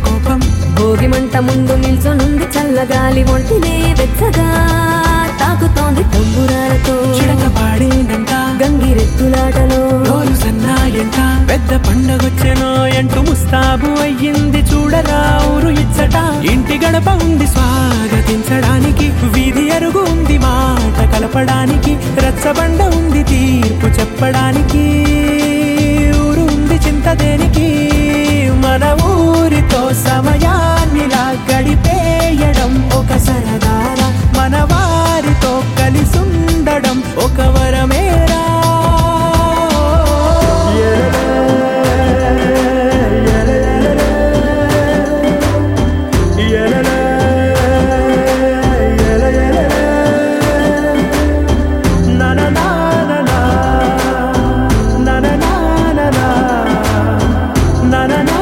కోపం భోగి మంట ముందు నిల్చొనుంది చల్లగాలి ఒంటినే వెచ్చగా తాకుతోంది తంబురాలతో చిడక పాడేనంట గంగిరెద్దులాటలో రోజు సన్నాయంట పెద్ద పండగొచ్చెనో ఎంటూ ముస్తాబు అయ్యింది చూడరా ఊరు ఇచ్చట ఇంటి గడప ఉంది స్వాగతించడానికి వీధి అరుగు ఉంది మాట కలపడానికి రచ్చబండ ఉంది తీర్పు చెప్పడానికి ఊరు ఉంది చింత దేనికి మన ఊరితో సమయాన్నిలా గడిపేయడం ఒక సరదారా మన వారితో కలిసుండడం ఒక వరమేరా Na na na na na na na na na na na na na na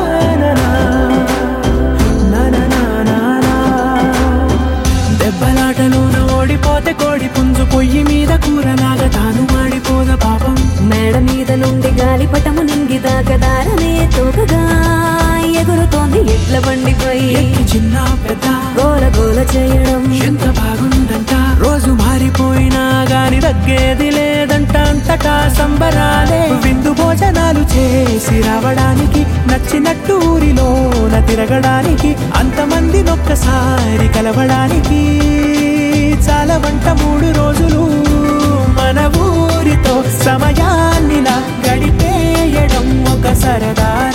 నా నా నా నా నా. దెబ్బలాటలోన ఓడిపోతే కోడి పుంజు పొయ్యి మీద కూరలాగా తాను మాడిపోద పాపం మేడ మీద నుండి గాలిపటము నింగి దాకదారనే తోకగా ఎగురుతోంది ఎడ్ల బండిపై ఎక్కి చిన్న పెద్ద గోల గోల చేయడం ఎంత బాగుందంట రోజు మారిపోయినా గాని తగ్గేది లేదంట అంతటా సంబరాలే విందు భోజనాలు చేసి రావడానికి నచ్చినట్టు ఊరిలోన తిరగడానికి అంతమంది ఒక్కసారి కలవడానికి చాలా వంట మూడు రోజులు మన ఊరితో సమయాన్నిలా గడిపేయడం ఒక సరదారా